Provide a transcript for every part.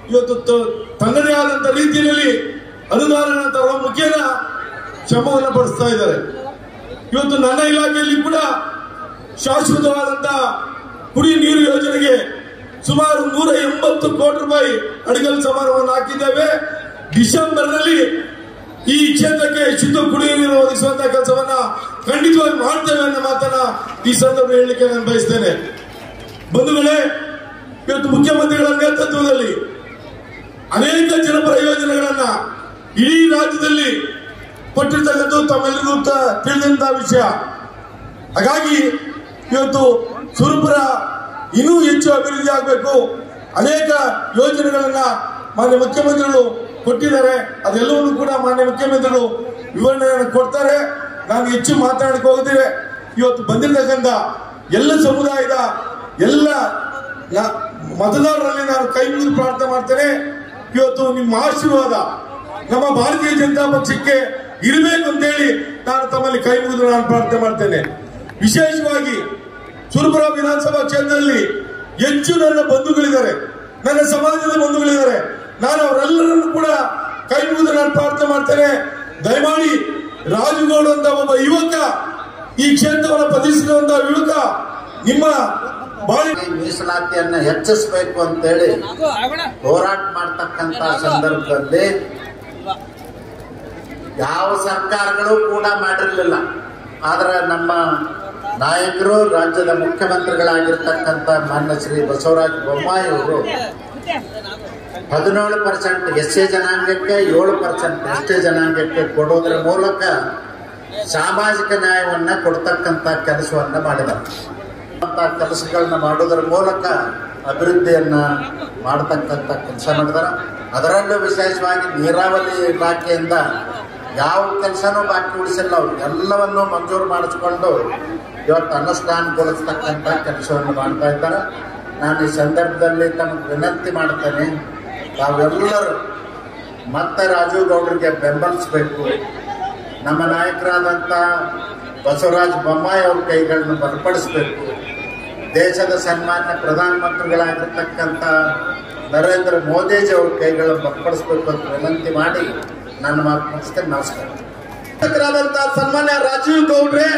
ಇವತ್ತು ತ- ತನ್ನದೇ ಆದಂತ ರೀತಿಯಲ್ಲಿ ಅನುದಾನ ತರುವ ಮುಖೇನ ಶ್ರಮವನ್ನು ಪಡಿಸ್ತಾ ಇದ್ದಾರೆ ಇವತ್ತು ನನ್ನ ಇಲಾಖೆಯಲ್ಲಿ ಕೂಡ ಶಾಶ್ವತವಾದಂತ ಕುಡಿ ನೀರು ಯೋಜನೆಗೆ ಸುಮಾರು ನೂರ ಎಂಬತ್ತು ಕೋಟಿ ರೂಪಾಯಿ ಅಡಿಗಲ್ ಸಮಾರಂಭವನ್ನು ಹಾಕಿದ್ದೇವೆ ಡಿಸೆಂಬರ್ನಲ್ಲಿ ಈ ಕ್ಷೇತ್ರಕ್ಕೆ ಶುದ್ಧ ಕುಡಿಯುವ ನೀರು ಒದಗಿಸುವಂತಹ ಕೆಲಸವನ್ನ ಖಂಡಿತವಾಗಿ ಮಾಡ್ತೇವೆ ಅನ್ನೋ ಮಾತನ್ನ ಈ ಸಂದರ್ಭ ಹೇಳಲಿಕ್ಕೆ ನಾನು ಬಯಸ್ತೇನೆ ಬಂಧುಗಳೇ ಇವತ್ತು ಮುಖ್ಯಮಂತ್ರಿಗಳ ನೇತೃತ್ವದಲ್ಲಿ ಅನೇಕ ಜನಪರ ಯೋಜನೆಗಳನ್ನ ಇಡೀ ರಾಜ್ಯದಲ್ಲಿ ಕೊಟ್ಟಿರ್ತಕ್ಕಂಥ ತಮ್ಮೆಲ್ಲರಿಗೂ ತ- ತಿಳಿದಂತಹ ವಿಷಯ ಹಾಗಾಗಿ ಇವತ್ತು ಸುರಪುರ ಇನ್ನೂ ಹೆಚ್ಚು ಅಭಿವೃದ್ಧಿ ಆಗಬೇಕು ಅನೇಕ ಯೋಜನೆಗಳನ್ನ ಮಾನ್ಯ ಮುಖ್ಯಮಂತ್ರಿಗಳು ಕೊಟ್ಟಿದ್ದಾರೆ ಅದೆಲ್ಲವನ್ನು ಕೂಡ ಮಾನ್ಯ ಮುಖ್ಯಮಂತ್ರಿಗಳು ವಿವರಣೆಯನ್ನು ಕೊಡ್ತಾರೆ ನಾನು ಹೆಚ್ಚು ಮಾತಾಡಕ್ಕೆ ಹೋಗುತ್ತೇವೆ ಇವತ್ತು ಬಂದಿರತಕ್ಕಂಥ ಎಲ್ಲ ಸಮುದಾಯದ ಎಲ್ಲ ನ- ಮತದಾರರಲ್ಲಿ ನಾನು ಕೈ ಮುಗಿದು ಪ್ರಾರ್ಥನೆ ಮಾಡ್ತೇನೆ ಇವತ್ತು ನಿಮ್ಮ ಆಶೀರ್ವಾದ ನಮ್ಮ ಭಾರತೀಯ ಜನತಾ ಪಕ್ಷಕ್ಕೆ ಇರಬೇಕು ಅಂತೇಳಿ ನಾನು ತಮ್ಮಲ್ಲಿ ಕೈ ಮುಗಿದು ನಾನು ಪ್ರಾರ್ಥನೆ ಮಾಡ್ತೇನೆ ವಿಶೇಷವಾಗಿ ಸುರಪುರ ವಿಧಾನಸಭಾ ಕ್ಷೇತ್ರದಲ್ಲಿ ಹೆಚ್ಚು ನನ್ನ ಬಂಧುಗಳಿದ್ದಾರೆ ನನ್ನ ಸಮಾಜದ ಬಂಧುಗಳಿದ್ದಾರೆ ನಾನು ಅವರೆಲ್ಲರನ್ನು ಕೂಡ ಕೈ ಮುಗಿದು ನಾನು ಪ್ರಾರ್ಥನೆ ಮಾಡ್ತೇನೆ ದಯಮಾಡಿ ರಾಜುಗೌಡ ಅಂತ ಒಬ್ಬ ಯುವಕ ಈ ಕ್ಷೇತ್ರವನ್ನು ಪ್ರತಿಷ್ಠಿಸಿರುವಂತಹ ಯುವಕ ನಿಮ್ಮ ಬಾಳಿ ಈ ಮೀಸಲಾತಿಯನ್ನ ಹೆಚ್ಚಿಸಬೇಕು ಅಂತೇಳಿ ಹೋರಾಟ ಮಾಡ್ತಕ್ಕಂತ ಸಂದರ್ಭದಲ್ಲಿ ಯಾವ ಸರ್ಕಾರಗಳು ಕೂಡ ಮಾಡಿರಲಿಲ್ಲ ಆದ್ರೆ ನಮ್ಮ ನಾಯಕರು ರಾಜ್ಯದ ಮುಖ್ಯಮಂತ್ರಿಗಳಾಗಿರ್ತಕ್ಕಂಥ ಮಾನ್ಯ ಶ್ರೀ ಬಸವರಾಜ ಬೊಮ್ಮಾಯಿ ಅವರು ಹದಿನೇಳು ಪರ್ಸೆಂಟ್ ಎಸ್ ಸಿ ಜನಾಂಗಕ್ಕೆ ಏಳು ಪರ್ಸೆಂಟ್ ಎಸ್ ಟಿ ಜನಾಂಗಕ್ಕೆ ಕೊಡೋದ್ರ ಮೂಲಕ ಸಾಮಾಜಿಕ ನ್ಯಾಯವನ್ನ ಕೊಡ್ತಕ್ಕಂಥ ಕೆಲಸವನ್ನ ಮಾಡಿದ್ದಾರೆ ಅಂತ ಕೆಲಸಗಳನ್ನ ಮಾಡೋದ್ರ ಮೂಲಕ ಅಭಿವೃದ್ಧಿಯನ್ನ ಮಾಡತಕ್ಕಂಥ ಕೆಲಸ ಮಾಡಿದಾರೆ ಅದರಲ್ಲೂ ವಿಶೇಷವಾಗಿ ನೀರಾವರಿ ಇಲಾಖೆಯಿಂದ ಯಾವ ಕೆಲಸನೂ ಬಾಕಿ ಉಳಿಸಿಲ್ಲ ಅವ್ರು ಎಲ್ಲವನ್ನು ಮಂಜೂರು ಮಾಡಿಸ್ಕೊಂಡು ಇವತ್ತು ಅನುಷ್ಠಾನಗೊಳಿಸ್ತಕ್ಕಂಥ ಕೆಲಸವನ್ನು ಮಾಡ್ತಾ ಇದ್ದಾರೆ ನಾನು ಈ ಸಂದರ್ಭದಲ್ಲಿ ತಮಗೆ ವಿನಂತಿ ಮಾಡ್ತೇನೆ ತಾವೆಲ್ಲರೂ ಮತ್ತೆ ರಾಜೀವ್ ಗೌಡರಿಗೆ ಬೆಂಬಲಿಸಬೇಕು ನಮ್ಮ ನಾಯಕರಾದಂಥ ಬಸವರಾಜ ಬೊಮ್ಮಾಯಿ ಅವ್ರ ಕೈಗಳನ್ನು ಬಲಪಡಿಸಬೇಕು ದೇಶದ ಸನ್ಮಾನ್ಯ ಪ್ರಧಾನಮಂತ್ರಿಗಳಾಗಿರ್ತಕ್ಕಂಥ ನರೇಂದ್ರ ಮೋದಿಜಿ ಅವ್ರ ಕೈಗಳನ್ನು ಬಲಪಡಿಸಬೇಕು ಅಂತ ವಿನಂತಿ ಮಾಡಿ ನನ್ನ ಮಾತು ಮುಗಿಸ್ತೇನೆ ನಮಸ್ಕಾರ ಶಾಸಕರಾದಂತಹ ಸನ್ಮಾನ್ಯ ರಾಜೀವ್ ಗೌಡ್ರೆ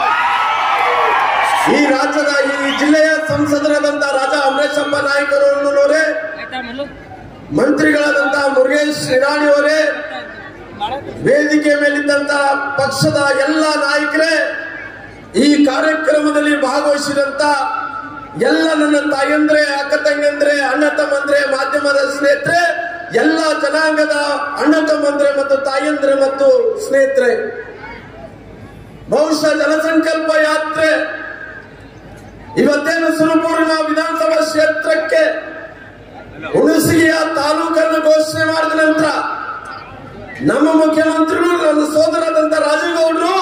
ಈ ರಾಜ್ಯದ ಈ ಜಿಲ್ಲೆಯ ಸಂಸದರಾದಂತಹ ರಾಜಾ ಅಮರೇಶಪ್ಪ ನಾಯಕರವರೇ ಮಂತ್ರಿಗಳಾದಂತಹ ಮುರುಗೇಶ್ ನಿರಾಣಿ ಅವರೇ ವೇದಿಕೆ ಮೇಲಿದ್ದಂತಹ ಪಕ್ಷದ ಎಲ್ಲ ನಾಯಕರೇ ಈ ಕಾರ್ಯಕ್ರಮದಲ್ಲಿ ಭಾಗವಹಿಸಿದಂತ ಎಲ್ಲ ನನ್ನ ತಾಯಂದ್ರೆ ಅಕ್ಕ ತಂಗಂದ್ರೆ ಅಣ್ಣ ತಮ್ಮಂದ್ರೆ ಮಾಧ್ಯಮದ ಸ್ನೇಹಿತರೆ ಎಲ್ಲ ಜನಾಂಗದ ಅಣ್ಣ ತಮ್ಮಂದ್ರೆ ಮತ್ತು ತಾಯಂದ್ರೆ ಮತ್ತು ಸ್ನೇಹಿತರೆ ಬಹುಶಃ ಜನಸಂಕಲ್ಪ ಯಾತ್ರೆ ಇವತ್ತೇನು ಸುರಪೂರ್ಣ ವಿಧಾನಸಭಾ ಕ್ಷೇತ್ರಕ್ಕೆ ಹುಣಸಗಿಯ ತಾಲೂಕನ್ನು ಘೋಷಣೆ ಮಾಡಿದ ನಂತರ ನಮ್ಮ ಮುಖ್ಯಮಂತ್ರಿಗಳು ನನ್ನ ಸೋದರದಂತ ರಾಜೇಗೌಡರು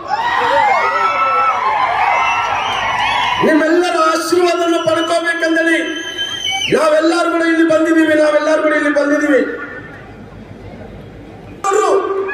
ನಿಮ್ಮೆಲ್ಲರ ಆಶೀರ್ವಾದವನ್ನು ಪಡ್ಕೋಬೇಕಂದೇಳಿ ನಾವೆಲ್ಲರೂ ಕೂಡ ಇಲ್ಲಿ ಬಂದಿದ್ದೀವಿ ನಾವೆಲ್ಲರೂ ಕೂಡ ಇಲ್ಲಿ ಬಂದಿದ್ದೀವಿ ಅವರು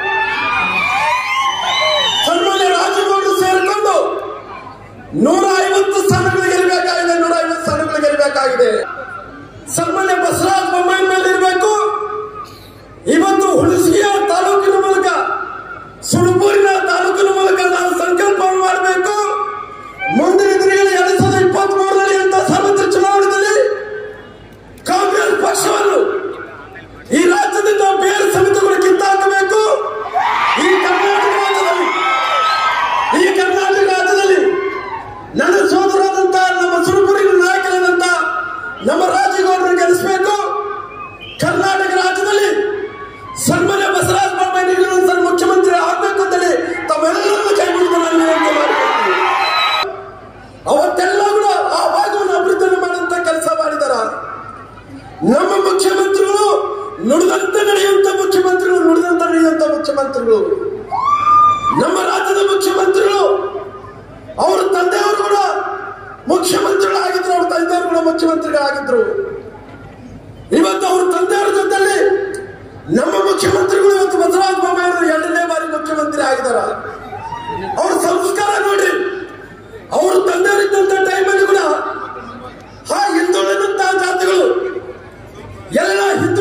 ಸನ್ಮಾನ್ಯ ರಾಜಗೌಡರು ಸೇರಿಕೊಂಡು ನೂರ ಐವತ್ತು ಸ್ಥಾನಗಳು ಗೆಲ್ಲಬೇಕಾಗಿದೆ ನೂರ ಐವತ್ತು ಸ್ಥಾನಗಳು ಗೆಲ್ಲಬೇಕಾಗಿದೆ ಸನ್ಮಾನ್ಯ ಬಸವರಾಜ ಬೊಮ್ಮಾಯಿ ಮೇಲೆ ಇರಬೇಕು ಇವತ್ತು ಹುಣಸಗಿಯ ತಾಲೂಕಿನ ಮೂಲಕ ಸುಣಪೂರಿನ ತಾಲೂಕಿನ ಮೂಲಕ ನಾವು ಸಂಕಲ್ಪವನ್ನು ಮಾಡಬೇಕು ಮುಂದಿನ ದಿನಗಳಲ್ಲಿ ಎರಡ್ ಸಾವಿರದ ಇಪ್ಪತ್ತ್ ಮೂರರಲ್ಲಿ ಅಂತ ಸಾರ್ವತ್ರಿಕ ಚುನಾವಣೆಯಲ್ಲಿ ಕಾಂಗ್ರೆಸ್ ಪಕ್ಷವನ್ನು ಈ ರಾಜ್ಯದಿಂದ ಬೇರೆ ಸಮಿತಿಗಳು ಕಿತ್ತಾಕಬೇಕು ಈ ಕರ್ನಾಟಕ ರಾಜ್ಯದಲ್ಲಿ ಈ ಕರ್ನಾಟಕ ರಾಜ್ಯದಲ್ಲಿ ನನ್ನ ಸೋದರಾದಂತಹ ನಮ್ಮ ಸುರಪುರಿನ ನಾಯಕರಾದಂತ ನಮ್ಮ ರಾಜಗೌಡರನ್ನು ಗೆಲ್ಲಿಸಬೇಕು ಕರ್ನಾಟಕ ರಾಜ್ಯದಲ್ಲಿ ಸನ್ಮಾನ್ಯ ಬಸವರಾಜ ಬೊಮ್ಮಾಯಿ ಸರ್ ಮುಖ್ಯಮಂತ್ರಿ ಆಗ್ಬೇಕು ಅಂತೇಳಿ ತಮ್ಮೆಲ್ಲರನ್ನು ಕೈ ಮುಗಿದು ನಾನು ವಿನಂತಿ ಮಾಡಿಕೊಳ್ತೀನಿ ಅವತ್ತೆಲ್ಲ ಕೂಡ ಆ ಭಾಗವನ್ನು ಅಭಿವೃದ್ಧಿ ಮಾಡುವಂತ ಕೆಲಸ ಮಾಡಿದಾರ ನಮ್ಮ ಮುಖ್ಯಮಂತ್ರಿಗಳು ನುಡಿದಂತೆ ನಡೆಯುವಂತ ಮುಖ್ಯಮಂತ್ರಿಗಳು ನುಡಿದಂತೆ ನಡೆಯುವಂತ ಮುಖ್ಯಮಂತ್ರಿಗಳು ನಮ್ಮ ರಾಜ್ಯದ ಮುಖ್ಯಮಂತ್ರಿಗಳು ಅವರ ತಂದೆಯವರು ಕೂಡ ಮುಖ್ಯಮಂತ್ರಿಗಳಾಗಿದ್ರು ಅವ್ರ ತಂದೆಯವರು ಕೂಡ ಮುಖ್ಯಮಂತ್ರಿಗಳಾಗಿದ್ರು ಇವತ್ತು ಅವ್ರ ತಂದೆಯವರ ಜೊತೆಲಿ ನಮ್ಮ ಮುಖ್ಯಮಂತ್ರಿಗಳು ಇವತ್ತು ಬಸವರಾಜ ಬೊಮ್ಮಾಯಿ ಅವರು ಎರಡನೇ ಬಾರಿ ಮುಖ್ಯಮಂತ್ರಿ ಆಗಿದಾರ ಅವ್ರ ಸಂಸ್ಕಾರ ನೋಡಿ ಅವ್ರ ತಂದೆಯವರಿದ್ದಂತ ಟೈಮಲ್ಲಿ ಕೂಡ ಆ ಹಿಂದುಳಿದಂತಹ ಜಾತಿಗಳು ಎಲ್ಲ ಹಿತ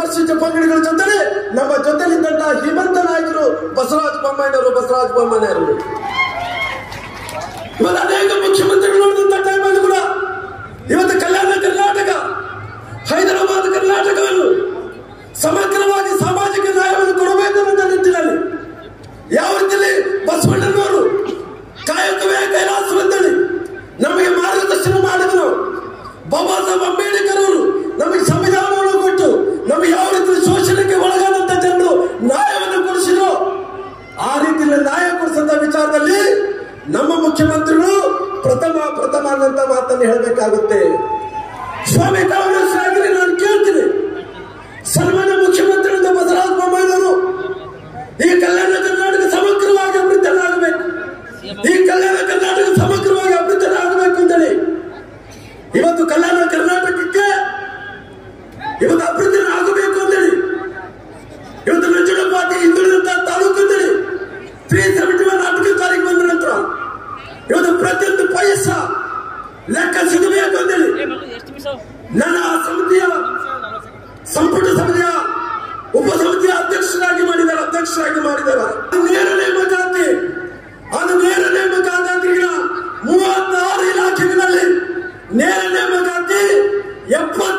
ಪರಿಶಿಷ್ಟ ಪಂಗಡಗಳ ಜೊತೆ ನಮ್ಮ ಜೊತೆಲಿದ್ದಂತ ಶ್ರೀಮಂತ ನಾಯಕರು ಬಸವರಾಜ ಬೊಮ್ಮಾಯಿನವರು ಬಸವರಾಜ ಬೊಮ್ಮಾಯಿನವರು ಇವತ್ತು ಅನೇಕ ಮುಖ್ಯಮಂತ್ರಿಗಳು ನೋಡಿದಂತ ಟೈಮಲ್ಲಿ ಕೂಡ ಇವತ್ತು ಕಲ್ಯಾಣ ಕರ್ನಾಟಕ ಹೈದರಾಬಾದ್ ಕರ್ನಾಟಕವನ್ನು ಸಮಗ್ರವಾಗಿ ಸಾಮಾಜಿಕ ನ್ಯಾಯವನ್ನು ಕೊಡಬೇಕು ಅನ್ನೋ ನಿಟ್ಟಿನಲ್ಲಿ ಯಾವ ರೀತಿಯಲ್ಲಿ ಬಸವಣ್ಣನವರು ಕಾಯಕವೇ ಕೈಲಾಸವೆಂದಳಿ ನಮಗೆ ಮಾರ್ಗದರ್ಶನ ಮಾಡಿದರು ಬಾಬಾ ಸಾಹೇಬ್ ಅಂಬೇಡ್ಕರ್ ಅವರು ನಮಗೆ ಸಂವಿಧಾನವನ್ನು ಕೊಟ್ಟು ನಮಗೆ ಯಾವ ರೀತಿ ಶೋಷಣೆಗೆ ಒಳಗಾದಂತ ಜನರು ನ್ಯಾಯವನ್ನು ಕೊಡಿಸಿದ್ರು ಆ ರೀತಿಯಲ್ಲಿ ನ್ಯಾಯ ಕೊಡಿಸಂತ ವಿಚಾರದಲ್ಲಿ ನಮ್ಮ ಮುಖ್ಯಮಂತ್ರಿಗಳು ಪ್ರಥಮ ಪ್ರಥಮ ಅನ್ನಂತ ಮಾತನ್ನು ಹೇಳಬೇಕಾಗುತ್ತೆ ಸ್ವಾಮಿ ಕಾಂಗ್ರೆಸ್ ಆಗಲಿ ನಾನು ಕೇಳ್ತೀನಿ ಸನ್ಮಾನ್ಯ ಮುಖ್ಯಮಂತ್ರಿಗಳಿಂದ ಬಸವರಾಜ ಬೊಮ್ಮಾಯಿಯವರು ಈ ಕಲ್ಯಾಣ ಕರ್ನಾಟಕ ಸಮಗ್ರವಾಗಿ ಅಭಿವೃದ್ಧಿಯಾಗಬೇಕು ಈ ಕಲ್ಯಾಣ ಕರ್ನಾಟಕ ಸಮಗ್ರವಾಗಿ ಅಭಿವೃದ್ಧಿಯಾಗಬೇಕು ಅಂತೇಳಿ ಇವತ್ತು ಕಲ್ಯಾಣ ಕರ್ನಾಟಕಕ್ಕೆ ಇವತ್ತು ಅಭಿವೃದ್ಧಿ ಆಗಬೇಕು ಅಂತೇಳಿ ಇವತ್ತು ನಂಜುಡಪಾಟಿ ಹಿಂದುಳಿದಂತ ತಾಲೂಕು ಅಂತೇಳಿ ತ್ರೀ ಸೆವೆಂಟಿ ಒನ್ ಆರ್ಟಿಕಲ್ ತಾರೀಕು ಬಂದ ನಂತರ ಇವತ್ತು ಪ್ರತಿಯೊಂದು ಪೈಸ ಲೆಕ್ಕ ಸಿಗಬೇಕು ಅಂತೇಳಿ ನನ್ನ ಆ ಸಮಿತಿಯ ಸಂಪುಟ ಸಮಿತಿಯ ಉಪ ಸಮಿತಿಯ ಅಧ್ಯಕ್ಷರಾಗಿ ಮಾಡಿದ್ದಾರೆ ಅಧ್ಯಕ್ಷರಾಗಿ ಮಾಡಿದ್ದಾರೆ ಅದು ನೇರ ನೇಮಕಾತಿ ಅದು ನೇರ ನೇಮಕಾತಿ ಅಂದ್ರೆ ಈಗ ಮೂವತ್ತಾರು ಇಲಾಖೆಗಳಲ್ಲಿ ನೇರ ನೇಮಕಾತಿ ಎಪ್ಪತ್ತು